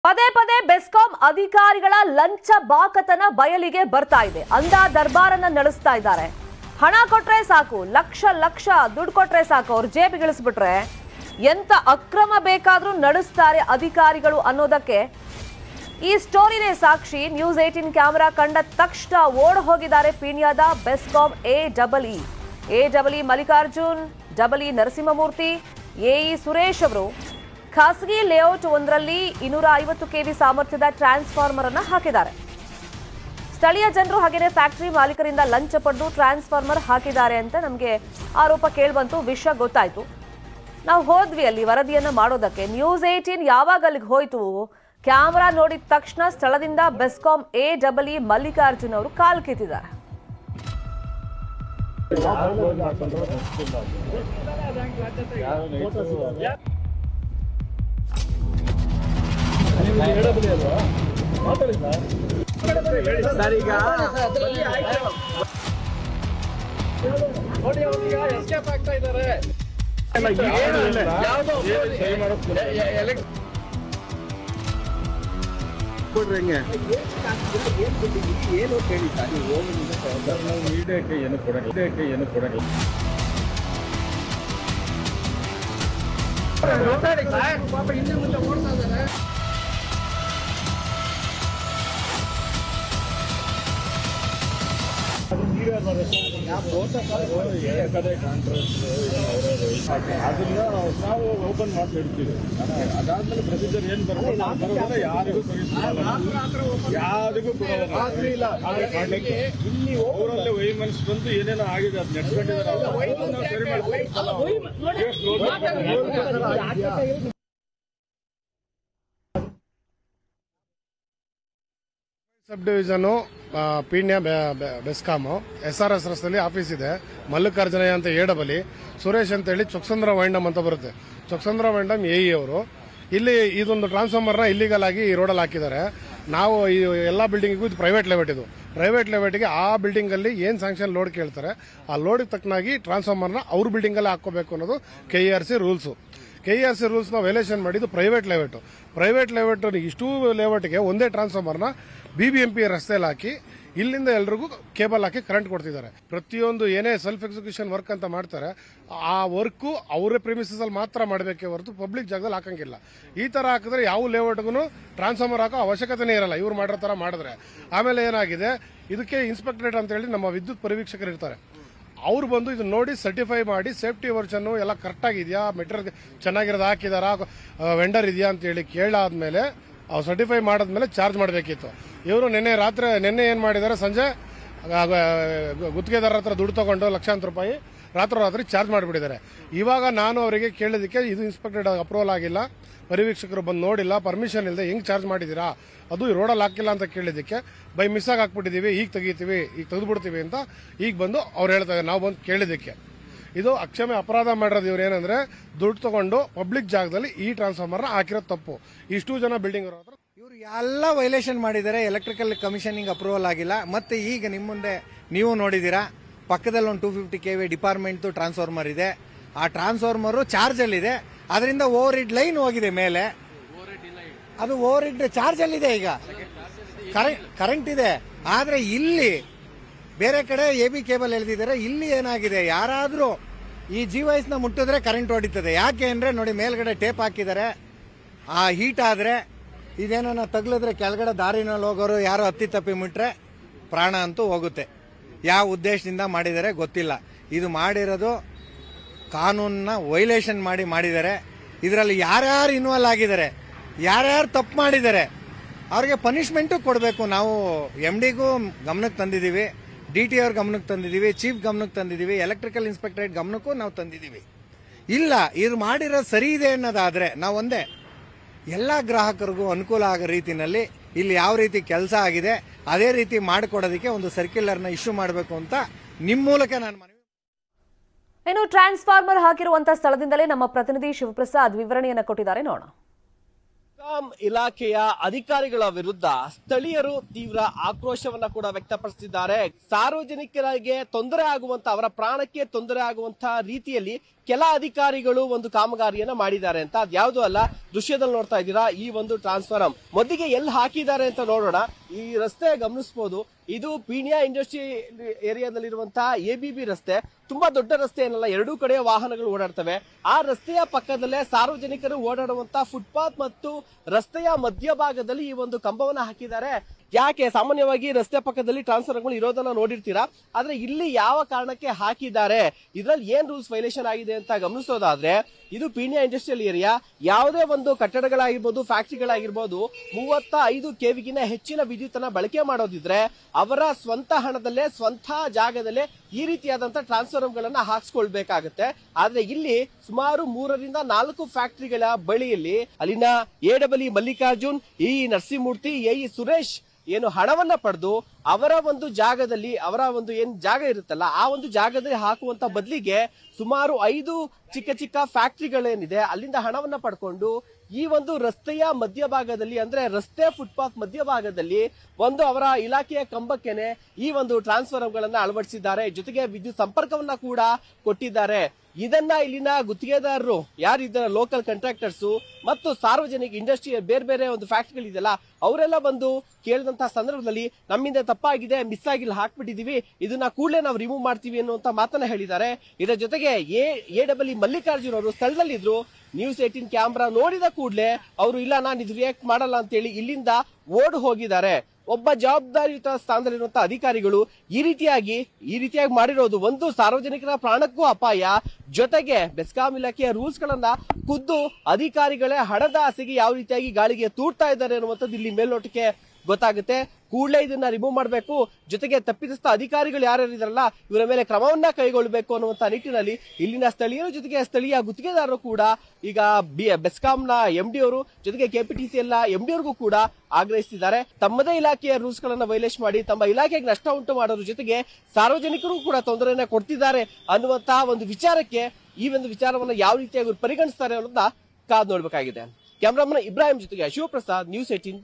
ಪದೇ ಪದೇ ಬೆಸ್ಕಾಂ ಅಧಿಕಾರಿಗಳ ಲಂಚ ಬಾಕತನ ಬಯಲಿಗೆ ಬರ್ತಾ ಇದೆ ಅಂದ ದರ್ಬಾರನ್ನ ನಡೆಸ್ತಾ ಇದ್ದಾರೆ ಹಣ ಕೊಟ್ರೆ ಸಾಕು ಲಕ್ಷ ಲಕ್ಷ ದುಡ್ಡು ಕೊಟ್ರೆ ಸಾಕು ಅವ್ರ ಜೇಬಿಗಿಳಿಸ್ಬಿಟ್ರೆ ಎಂತ ಅಕ್ರಮ ಬೇಕಾದ್ರೂ ನಡೆಸ್ತಾರೆ ಅಧಿಕಾರಿಗಳು ಅನ್ನೋದಕ್ಕೆ ಈ ಸ್ಟೋರಿನೇ ಸಾಕ್ಷಿ ನ್ಯೂಸ್ ಏಟಿನ್ ಕ್ಯಾಮೆರಾ ಕಂಡ ತಕ್ಷಣ ಓಡ್ ಹೋಗಿದ್ದಾರೆ ಪೀಣ್ಯದ BESCOM A double E A double E Mallikarjun double E Narasimhamurthy AE Suresh ಅವರು ಖಾಸಗಿ ಲೇಔಟ್ ಒಂದರಲ್ಲಿ ಇನ್ನೂರ ಐವತ್ತು ಕೆವಿ ಸಾಮರ್ಥ್ಯದ ಟ್ರಾನ್ಸ್ಫಾರ್ಮರ್ ಅನ್ನ ಹಾಕಿದ್ದಾರೆ ಸ್ಥಳೀಯ ಜನರು ಹಾಗೇನೆ ಫ್ಯಾಕ್ಟರಿ ಮಾಲೀಕರಿಂದ ಲಂಚ ಪಡೆದು ಟ್ರಾನ್ಸ್ಫಾರ್ಮರ್ ಹಾಕಿದ್ದಾರೆ ಅಂತ ನಮಗೆ ಆರೋಪ ಕೇಳ್ಬಂತು ವಿಷಯ ಗೊತ್ತಾಯ್ತು ನಾವು ಹೋದ್ವಿ ಅಲ್ಲಿ ವರದಿಯನ್ನ ಮಾಡೋದಕ್ಕೆ ನ್ಯೂಸ್ ಏಟೀನ್ ಯಾವಾಗ ಅಲ್ಲಿಗೆ ಹೋಯ್ತು ಕ್ಯಾಮರಾ ನೋಡಿದ ತಕ್ಷಣ ಸ್ಥಳದಿಂದ BESCOM A double E Mallikarjun ಅವರು ಕಾಲ್ ಕಿತ್ತಿದ್ದಾರೆ ಸರ್ ಈಗ ನೋಡಿ ಅವ್ರೀಗ ಎಸ್ಕೇಪ್ ಆಗ್ತಾ ಇದ್ದಾರೆ ಯಾವ್ದೋ ಕೊಡ್ರಿ ಹೆಂಗೆ ಏನು ಕೇಳಿ ಸರ್ ನೀವು ನಾವು ಮೀಡಿಯಾಕ್ಕೆ ಏನು ಕೊಡಂಗಿಲ್ಲ ಮೀಡಿಯಾಕ್ಕೆ ಏನು ಕೊಡಂಗಿಲ್ಲ ಮಾತಾಡಿ ಸರ್ ಪಾಪ ಹಿಂದೆ ಮುಂದೆ ಓಡ್ತಾ ಇದ್ದಾರೆ ಕಡೆ ಕಾಂಟ್ರಾಕ್ಟ್ ಅದನ್ನ ನಾವು ಓಪನ್ ಮಾಡಿ ಇಡ್ತೀವಿ ಅದಾದ್ಮೇಲೆ ಪ್ರೊಸೀಜರ್ ಏನ್ ಬರುತ್ತೆ ಬರೋದನ್ನ ಯಾರಿಗೂ ಕಳಿಸ್ಕೊಳ್ಳಲ್ಲ ಯಾರಿಗೂ ಕೊಡೋಲ್ಲ ಮಾಡ್ಲಿಕ್ಕೆ ಇಲ್ಲಿ ಅವರಲ್ಲೇ ವೈಮನ್ಸ್ ಬಂದು ಏನೇನೋ ಆಗಿದೆ ಅದು ನೆಟ್ಕೊಂಡಿದ್ದಾರೆ ಅವ್ರು. ನಾವು ಸರಿ ಮಾಡ್ತೀವಿ Yes, ನೋಡಿ. ಸಬ್ ಡಿವಿಷನು ಆ, ಪೀಣ್ಯ ಬೆ- ಬೆ- ಬೆಸ್ಕಾಮು ಎಸ್ ಆರ್ ಎಸ್ ರಸ್ತೆಯಲ್ಲಿ ಆಫೀಸ್ ಇದೆ ಮಲ್ಲಿಕಾರ್ಜುನಯ್ಯ ಅಂತ ಏಡಬಲಿ ಸುರೇಶ್ ಅಂತ ಹೇಳಿ ಚೊಕ್ಸಂದ್ರ ವೈಂಡಮ್ ಅಂತ ಬರುತ್ತೆ ಚೊಕ್ಸಂದ್ರ ವೈಂಡಮ್ ಎ ಅವರು ಇಲ್ಲಿ ಇದೊಂದು ಟ್ರಾನ್ಸ್ಫಾರ್ಮರ್ನ ಇಲ್ಲಿಗಲ್ ಆಗಿ ಈ ರೋಡಲ್ಲಿ ಹಾಕಿದ್ದಾರೆ ನಾವು ಈ ಎಲ್ಲ ಬಿಲ್ಡಿಂಗಿಗೂ ಇದು ಪ್ರೈವೇಟ್ ಲೆವೆಟ್ ಇದು ಪ್ರೈವೇಟ್ ಲೆವೆಟ್ಗೆ ಆ ಬಿಲ್ಡಿಂಗಲ್ಲಿ ಏನು ಸ್ಯಾಂಕ್ಷನ್ ಲೋಡ್ ಕೇಳ್ತಾರೆ ಆ ಲೋಡಿಗೆ ತಕ್ಕನಾಗಿ ಟ್ರಾನ್ಸ್ಫಾರ್ಮರ್ನ ಅವ್ರ ಬಿಲ್ಡಿಂಗಲ್ಲೇ ಹಾಕೋಬೇಕು ಅನ್ನೋದು K R C rules K R C ರೂಲ್ಸ್ನ ವೈಲೇಷನ್ ಮಾಡಿದ್ದು ಪ್ರೈವೇಟ್ ಲೆವೆಟ್ ಪ್ರೈವೇಟ್ ಲೆವೆಟ್ ಇಷ್ಟೂ ಲೆವೆಟ್ಗೆ ಒಂದೇ ಟ್ರಾನ್ಸ್ಫಾರ್ಮರ್ನ ಬಿ ಬಿ ಎಂ ಪಿ ರಸ್ತೆಯಲ್ಲಿ ಹಾಕಿ ಇಲ್ಲಿಂದ ಎಲ್ರಿಗೂ ಕೇಬಲ್ ಹಾಕಿ ಕರೆಂಟ್ ಕೊಡ್ತಿದ್ದಾರೆ ಪ್ರತಿಯೊಂದು ಏನೇ ಸೆಲ್ಫ್ ಎಕ್ಸಿಕ್ಯೂಷನ್ ವರ್ಕ್ ಅಂತ ಮಾಡ್ತಾರೆ ಆ ವರ್ಕು ಅವರೇ ಪ್ರಿಮಿಸಸ್ ಅಲ್ಲಿ ಮಾತ್ರ ಮಾಡಬೇಕೇ ಹೊರತು ಪಬ್ಲಿಕ್ ಜಾಗದಲ್ಲಿ ಹಾಕಂಗಿಲ್ಲ ಈ ತರ ಹಾಕಿದ್ರೆ ಯಾವ ಲೇಔಟ್ಗೂ ಟ್ರಾನ್ಸ್ಫಾರ್ಮರ್ ಹಾಕೋ ಅವಶ್ಯಕತೆನೇ ಇರಲ್ಲ ಇವ್ರು ಮಾಡಿರೋ ತರ ಮಾಡಿದ್ರೆ ಆಮೇಲೆ ಏನಾಗಿದೆ ಇದಕ್ಕೆ ಇನ್ಸ್ಪೆಕ್ಟರೇಟ್ ಅಂತ ಹೇಳಿ ನಮ್ಮ ವಿದ್ಯುತ್ ಪರಿವೀಕ್ಷಕರು ಇರ್ತಾರೆ ಅವ್ರು ಬಂದು ಇದನ್ನ ನೋಡಿ ಸರ್ಟಿಫೈ ಮಾಡಿ ಸೇಫ್ಟಿ ವರ್ಷನ್ ಎಲ್ಲ ಕರೆಕ್ಟ್ ಆಗಿದೆಯಾ ಮೆಟೀರಿಯಲ್ ಚೆನ್ನಾಗಿರೋದು ಹಾಕಿದಾರಾ ವೆಂಡರ್ ಇದೆಯಾ ಅಂತ ಹೇಳಿ ಕೇಳಾದ್ಮೇಲೆ ಅವ್ರು ಸರ್ಟಿಫೈ ಮಾಡಿದ್ಮೇಲೆ ಚಾರ್ಜ್ ಮಾಡಬೇಕಿತ್ತು ಇವರು ನಿನ್ನೆ ರಾತ್ರಿ ನಿನ್ನೆ ಏನು ಮಾಡಿದ್ದಾರೆ ಸಂಜೆ ಆ, ಗ- ಗುತ್ತಿಗೆದಾರರ ಹತ್ರ ದುಡ್ಡು ತಗೊಂಡು ಲಕ್ಷಾಂತರ ರೂಪಾಯಿ ರಾತ್ರಿ ರಾತ್ರಿ ಚಾರ್ಜ್ ಮಾಡಿಬಿಟ್ಟಿದ್ದಾರೆ ಇವಾಗ ನಾನು ಅವರಿಗೆ ಕೇಳಿದಕ್ಕೆ ಇದು ಇನ್ಸ್ಪೆಕ್ಟರ್ ಅಪ್ರೂವಲ್ ಆಗಿಲ್ಲ ಪರಿವೀಕ್ಷಕರು ಬಂದು ನೋಡಿಲ್ಲ ಪರ್ಮಿಷನ್ ಇಲ್ಲದೆ ಹೆಂಗ್ ಚಾರ್ಜ್ ಮಾಡಿದ್ದೀರಾ ಅದು ಈ ರೋಡಲ್ಲಿ ಹಾಕಿಲ್ಲ ಅಂತ ಕೇಳಿದ್ದಕ್ಕೆ ಬೈ ಮಿಸ್ ಆಗಿ ಹಾಕ್ಬಿಟ್ಟಿದೀವಿ ಈಗ ತೆಗಿತೀವಿ ಈಗ ತೆಗೆದುಬಿಡ್ತೀವಿ ಅಂತ ಈಗ ಬಂದು ಅವ್ರು ಹೇಳ್ತಾ ಇದ್ದಾರೆ ನಾವು ಬಂದು ಕೇಳಿದ್ದಕ್ಕೆ ಇದು ಅಕ್ಷಮ್ಯ ಅಪರಾಧ ಮಾಡಿರೋದು ಇವ್ರು ಏನಂದ್ರೆ ದುಡ್ಡು ತಗೊಂಡು ಪಬ್ಲಿಕ್ ಜಾಗದಲ್ಲಿ ಈ ಟ್ರಾನ್ಸ್ಫಾರ್ಮರ್ನ ಹಾಕಿರೋದು ತಪ್ಪು ಇಷ್ಟು ಜನ ಬಿಲ್ಡಿಂಗ್ ಇರೋ ಹತ್ರ ಇವರು ಎಲ್ಲ ವೈಲೇಷನ್ ಮಾಡಿದ್ದಾರೆ ಎಲೆಕ್ಟ್ರಿಕಲ್ ಕಮಿಷನಿಂಗ್ ಅಪ್ರೂವಲ್ ಆಗಿಲ್ಲ ಮತ್ತೆ ಈಗ ನಿಮ್ಮ ಮುಂದೆ ನೀವು ನೋಡಿದ್ದೀರಾ ಪಕ್ಕದಲ್ಲಿ ಒಂದು two fifty K V department transformer ಇದೆ ಆ ಟ್ರಾನ್ಸ್ಫಾರ್ಮರ್ ಚಾರ್ಜ್ ಅಲ್ಲಿ ಇದೆ ಅದರಿಂದ ಓವರ್ ಇಡ್ ಲೈನ್ ಹೋಗಿದೆ ಮೇಲೆ ಅದು ಓವರ್ ಇಡ್ ಚಾರ್ಜ್ ಅಲ್ಲಿ ಇದೆ ಈಗ ಕರೆಂಟ್ ಕರೆಂಟ್ ಇದೆ ಆದ್ರೆ ಇಲ್ಲಿ ಬೇರೆ ಕಡೆ ಎ ಬಿ ಕೇಬಲ್ ಎಳೆದಿದ್ದಾರೆ ಇಲ್ಲಿ ಏನಾಗಿದೆ ಯಾರಾದ್ರೂ ಈ ಜಿ ನ ಮುಟ್ಟಿದ್ರೆ ಕರೆಂಟ್ ಹೊಡಿತದೆ ಯಾಕೆ ಅಂದ್ರೆ ನೋಡಿ ಮೇಲ್ಗಡೆ ಟೇಪ್ ಹಾಕಿದ್ದಾರೆ ಆ ಹೀಟ್ ಆದ್ರೆ ಇದೇನ ತಗ್ಲಿದ್ರೆ ಕೆಳಗಡೆ ದಾರಿನಲ್ಲಿ ಹೋಗೋರು ಯಾರೋ ಹತ್ತಿ ತಪ್ಪಿ ಮುಟ್ರೆ ಪ್ರಾಣ ಅಂತೂ ಹೋಗುತ್ತೆ ಯಾವ ಉದ್ದೇಶದಿಂದ ಮಾಡಿದ್ದಾರೆ ಗೊತ್ತಿಲ್ಲ ಇದು ಮಾಡಿರೋದು ಕಾನೂನನ್ನ ವೈಲೇಷನ್ ಮಾಡಿ ಮಾಡಿದ್ದಾರೆ ಇದರಲ್ಲಿ ಯಾರ್ಯಾರು ಇನ್ವಾಲ್ವ್ ಆಗಿದ್ದಾರೆ ಯಾರ್ಯಾರು ತಪ್ಪು ಮಾಡಿದ್ದಾರೆ ಅವ್ರಿಗೆ ಪನಿಷ್ಮೆಂಟು ಕೊಡಬೇಕು ನಾವು ಎಮ್ ಡಿಗೂ ಗಮನಕ್ಕೆ ತಂದಿದ್ದೀವಿ ಡಿ ಟಿ ಅವ್ರ ಗಮನಕ್ಕೆ ತಂದಿದ್ದೀವಿ ಚೀಫ್ ಗಮನಕ್ಕೆ ತಂದಿದ್ದೀವಿ ಎಲೆಕ್ಟ್ರಿಕಲ್ ಇನ್ಸ್ಪೆಕ್ಟರೇಟ್ ಗಮನಕ್ಕೂ ನಾವು ತಂದಿದ್ದೀವಿ ಇಲ್ಲ ಇದು ಮಾಡಿರೋದು ಸರಿ ಇದೆ ಅನ್ನೋದಾದ್ರೆ ನಾವು ಒಂದೇ ಎಲ್ಲ ಗ್ರಾಹಕರಿಗೂ ಅನುಕೂಲ ಆಗೋ ರೀತಿನಲ್ಲಿ ಇಲ್ಲಿ ಯಾವ ರೀತಿ ಕೆಲಸ ಆಗಿದೆ ಅದೇ ರೀತಿ ಮಾಡಿಕೊಡೋದಕ್ಕೆ ಒಂದು ಸರ್ಕ್ಯುಲರ್ನ ಇಶ್ಯೂ ಮಾಡಬೇಕು ಅಂತ ನಿಮ್ಮ ಮೂಲಕ ನಾನು ಮನವಿ ಇನ್ನು ಟ್ರಾನ್ಸ್ಫಾರ್ಮರ್ ಹಾಕಿರುವಂತ ಸ್ಥಳದಿಂದಲೇ ನಮ್ಮ ಪ್ರತಿನಿಧಿ ಶಿವಪ್ರಸಾದ್ ವಿವರಣೆಯನ್ನ ಕೊಟ್ಟಿದ್ದಾರೆ ನೋಡೋಣ ಬೆಸ್ಕಾಂ ಇಲಾಖೆಯ ಅಧಿಕಾರಿಗಳ ವಿರುದ್ಧ ಸ್ಥಳೀಯರು ತೀವ್ರ ಆಕ್ರೋಶವನ್ನ ಕೂಡ ವ್ಯಕ್ತಪಡಿಸಿದ್ದಾರೆ ಸಾರ್ವಜನಿಕರಿಗೆ ತೊಂದರೆ ಆಗುವಂತ ಅವರ ಪ್ರಾಣಕ್ಕೆ ತೊಂದರೆ ಆಗುವಂತಹ ರೀತಿಯಲ್ಲಿ ಕೆಲ ಅಧಿಕಾರಿಗಳು ಒಂದು ಕಾಮಗಾರಿಯನ್ನ ಮಾಡಿದ್ದಾರೆ ಅಂತ ಅದ್ಯಾವುದು ಅಲ್ಲ ದೃಶ್ಯದಲ್ಲಿ ನೋಡ್ತಾ ಇದ್ದೀರಾ ಈ ಒಂದು ಟ್ರಾನ್ಸ್ಫಾರಂ ಮೊದಲಿಗೆ ಎಲ್ಲಿ ಹಾಕಿದ್ದಾರೆ ಅಂತ ನೋಡೋಣ ಈ ರಸ್ತೆ ಗಮನಿಸಬಹುದು ಇದು ಪೀಣ್ಯ ಇಂಡಸ್ಟ್ರಿ ಏರಿಯಾದಲ್ಲಿರುವಂತಹ ಎ ಬಿ ಬಿ ರಸ್ತೆ ತುಂಬಾ ದೊಡ್ಡ ರಸ್ತೆ ಏನಲ್ಲ ಎರಡೂ ಕಡೆ ವಾಹನಗಳು ಓಡಾಡ್ತವೆ ಆ ರಸ್ತೆಯ ಪಕ್ಕದಲ್ಲೇ ಸಾರ್ವಜನಿಕರು ಓಡಾಡುವಂತ ಫುಟ್ಪಾತ್ ಮತ್ತು ರಸ್ತೆಯ ಮಧ್ಯಭಾಗದಲ್ಲಿ ಈ ಒಂದು ಕಂಬವನ್ನ ಹಾಕಿದ್ದಾರೆ ಯಾಕೆ ಸಾಮಾನ್ಯವಾಗಿ ರಸ್ತೆ ಪಕ್ಕದಲ್ಲಿ ಟ್ರಾನ್ಸ್ಫರ್ಗಳು ಇರೋದನ್ನ ನೋಡಿರ್ತೀರಾ ಆದ್ರೆ ಇಲ್ಲಿ ಯಾವ ಕಾರಣಕ್ಕೆ ಹಾಕಿದ್ದಾರೆ ಇದ್ರಲ್ಲಿ ಏನ್ ರೂಲ್ಸ್ ವೈಲೇಷನ್ ಆಗಿದೆ ಅಂತ ಗಮನಿಸೋದಾದ್ರೆ ಇದು ಪೀಣ್ಯ ಇಂಡಸ್ಟ್ರಿಯಲ್ ಏರಿಯಾ ಯಾವುದೇ ಒಂದು ಕಟ್ಟಡಗಳಾಗಿರ್ಬೋದು ಫ್ಯಾಕ್ಟರಿಗಳಾಗಿರ್ಬೋದು ಮೂವತ್ತ ಐದು ಕೆವಿಗಿನ ಹೆಚ್ಚಿನ ವಿದ್ಯುತ್ ಅನ್ನ ಬಳಕೆ ಮಾಡೋದಿದ್ರೆ ಅವರ ಸ್ವಂತ ಹಣದಲ್ಲೇ ಸ್ವಂತ ಜಾಗದಲ್ಲೇ ಈ ರೀತಿಯಾದಂತ ಟ್ರಾನ್ಸ್ಫಾರ್ಮರ್ಗಳನ್ನ ಹಾಕ್ಸ್ಕೊಳ್ಬೇಕಾಗತ್ತೆ ಆದ್ರೆ ಇಲ್ಲಿ ಸುಮಾರು ಮೂರರಿಂದ ನಾಲ್ಕು ಫ್ಯಾಕ್ಟರಿಗಳ ಬಳಿಯಲ್ಲಿ ಅಲ್ಲಿನ A double Mallikarjun E Narasimhamurthy A E Suresh ಏನು ಹಣವನ್ನ ಪಡೆದು ಅವರ ಒಂದು ಜಾಗದಲ್ಲಿ ಅವರ ಒಂದು ಏನ್ ಜಾಗ ಇರುತ್ತಲ್ಲ ಆ ಒಂದು ಜಾಗದಲ್ಲಿ ಹಾಕುವಂತ ಬದಲಿಗೆ ಸುಮಾರು ಐದು ಚಿಕ್ಕ ಚಿಕ್ಕ ಫ್ಯಾಕ್ಟರಿಗಳೇನಿದೆ ಅಲ್ಲಿಂದ ಹಣವನ್ನ ಪಡ್ಕೊಂಡು ಈ ಒಂದು ರಸ್ತೆಯ ಮಧ್ಯಭಾಗದಲ್ಲಿ ಅಂದ್ರೆ ರಸ್ತೆ ಫುಟ್ಪಾತ್ ಮಧ್ಯಭಾಗದಲ್ಲಿ ಒಂದು ಅವರ ಇಲಾಖೆಯ ಕಂಬಕ್ಕೆನೆ ಈ ಒಂದು ಟ್ರಾನ್ಸ್ಫಾರ್ಮರ್ಗಳನ್ನ ಅಳವಡಿಸಿದ್ದಾರೆ ಜೊತೆಗೆ ವಿದ್ಯುತ್ ಸಂಪರ್ಕವನ್ನ ಕೂಡ ಕೊಟ್ಟಿದ್ದಾರೆ ಇದನ್ನ ಇಲ್ಲಿನ ಗುತ್ತಿಗೆದಾರರು ಯಾರಿದ್ದಾರೆ ಲೋಕಲ್ ಕಾಂಟ್ರಾಕ್ಟರ್ಸ್ ಮತ್ತು ಸಾರ್ವಜನಿಕ ಇಂಡಸ್ಟ್ರಿ ಬೇರೆ ಬೇರೆ ಒಂದು ಫ್ಯಾಕ್ಟರಿಗಳಿದೆಯಲ್ಲ ಅವರೆಲ್ಲ ಬಂದು ಕೇಳಿದಂತಹ ಸಂದರ್ಭದಲ್ಲಿ ನಮ್ಮಿಂದ ತಪ್ಪಾಗಿದೆ ಮಿಸ್ ಆಗಿಲ್ಲ ಹಾಕ್ಬಿಟ್ಟಿದೀವಿ ಇದನ್ನ ಕೂಡಲೇ ನಾವು ರಿಮೂವ್ ಮಾಡ್ತೀವಿ ಅನ್ನುವಂತ ಮಾತನ್ನ ಹೇಳಿದ್ದಾರೆ ಇದರ ಜೊತೆಗೆ ಎ ಎ ಡಬಲ್ ಮಲ್ಲಿಕಾರ್ಜುನ್ ಅವರು ಸ್ಥಳದಲ್ಲಿದ್ರು ನ್ಯೂಸ್ ಏಟಿನ್ ಕ್ಯಾಮ್ರಾ ನೋಡಿದ ಕೂಡಲೇ ಅವರು ಇಲ್ಲ ನಾನು ಇದು ರಿಯಾಕ್ಟ್ ಮಾಡಲ್ಲ ಅಂತೇಳಿ ಇಲ್ಲಿಂದ ಓಡ್ ಹೋಗಿದ್ದಾರೆ ಒಬ್ಬ ಜವಾಬ್ದಾರಿಯುತ ಸ್ಥಾನದಲ್ಲಿರುವಂತಹ ಅಧಿಕಾರಿಗಳು ಈ ರೀತಿಯಾಗಿ ಈ ರೀತಿಯಾಗಿ ಮಾಡಿರೋದು ಒಂದು ಸಾರ್ವಜನಿಕರ ಪ್ರಾಣಕ್ಕೂ ಅಪಾಯ ಜೊತೆಗೆ ಬೆಸ್ಕಾಂ ಇಲಾಖೆಯ ರೂಲ್ಸ್ ಗಳನ್ನ ಖುದ್ದು ಅಧಿಕಾರಿಗಳೇ ಹಣದ ಆಸೆಗೆ ಯಾವ ರೀತಿಯಾಗಿ ಗಾಳಿಗೆ ತೂಡ್ತಾ ಇದ್ದಾರೆ ಅನ್ನುವಂಥದ್ದು ಇಲ್ಲಿ ಮೇಲ್ನೋಟಕ್ಕೆ ಗೊತ್ತಾಗುತ್ತೆ ಕೂಡಲೇ ಇದನ್ನ ರಿಮೂವ್ ಮಾಡಬೇಕು ಜೊತೆಗೆ ತಪ್ಪಿತಸ್ಥ ಅಧಿಕಾರಿಗಳು ಯಾರ್ಯಾರು ಇದಾರಲ್ಲ ಇವರ ಮೇಲೆ ಕ್ರಮವನ್ನ ಕೈಗೊಳ್ಳಬೇಕು ಅನ್ನುವಂತ ನಿಟ್ಟಿನಲ್ಲಿ ಇಲ್ಲಿನ ಸ್ಥಳೀಯರ ಜೊತೆಗೆ ಸ್ಥಳೀಯ ಗುತ್ತಿಗೆದಾರರು ಕೂಡ ಈಗ ಬಿ ಬೆಸ್ಕಾಂನ ಎಂ ಡಿ ಅವರು ಜೊತೆಗೆ ಕೆಪಿಟಿಸಿ ಎಲ್ಲ ಎಂ ಡಿ ಅವ್ರಿಗೂ ಕೂಡ ಆಗ್ರಹಿಸಿದ್ದಾರೆ ತಮ್ಮದೇ ಇಲಾಖೆಯ ರೂಲ್ಸ್ ಗಳನ್ನ ವೈಲೇಷ್ ಮಾಡಿ ತಮ್ಮ ಇಲಾಖೆಗೆ ನಷ್ಟ ಉಂಟು ಮಾಡೋದ್ರ ಜೊತೆಗೆ ಸಾರ್ವಜನಿಕರು ಕೂಡ ತೊಂದರೆಯನ್ನ ಕೊಡ್ತಿದ್ದಾರೆ ಅನ್ನುವಂತಹ ಒಂದು ವಿಚಾರಕ್ಕೆ ಈ ಒಂದು ವಿಚಾರವನ್ನ ಯಾವ ರೀತಿಯಾಗಿ ಇವ್ರು ಪರಿಗಣಿಸ್ತಾರೆ ಅನ್ನೋದನ್ನ ಕಾದ್ ನೋಡ್ಬೇಕಾಗಿದೆ ಕ್ಯಾಮ್ರಾಮನ್ ಇಬ್ರಾಹಿಂ ಜೊತೆಗೆ ಶಿವಪ್ರಸಾದ್ ನ್ಯೂಸ್ ಏಟೀನ್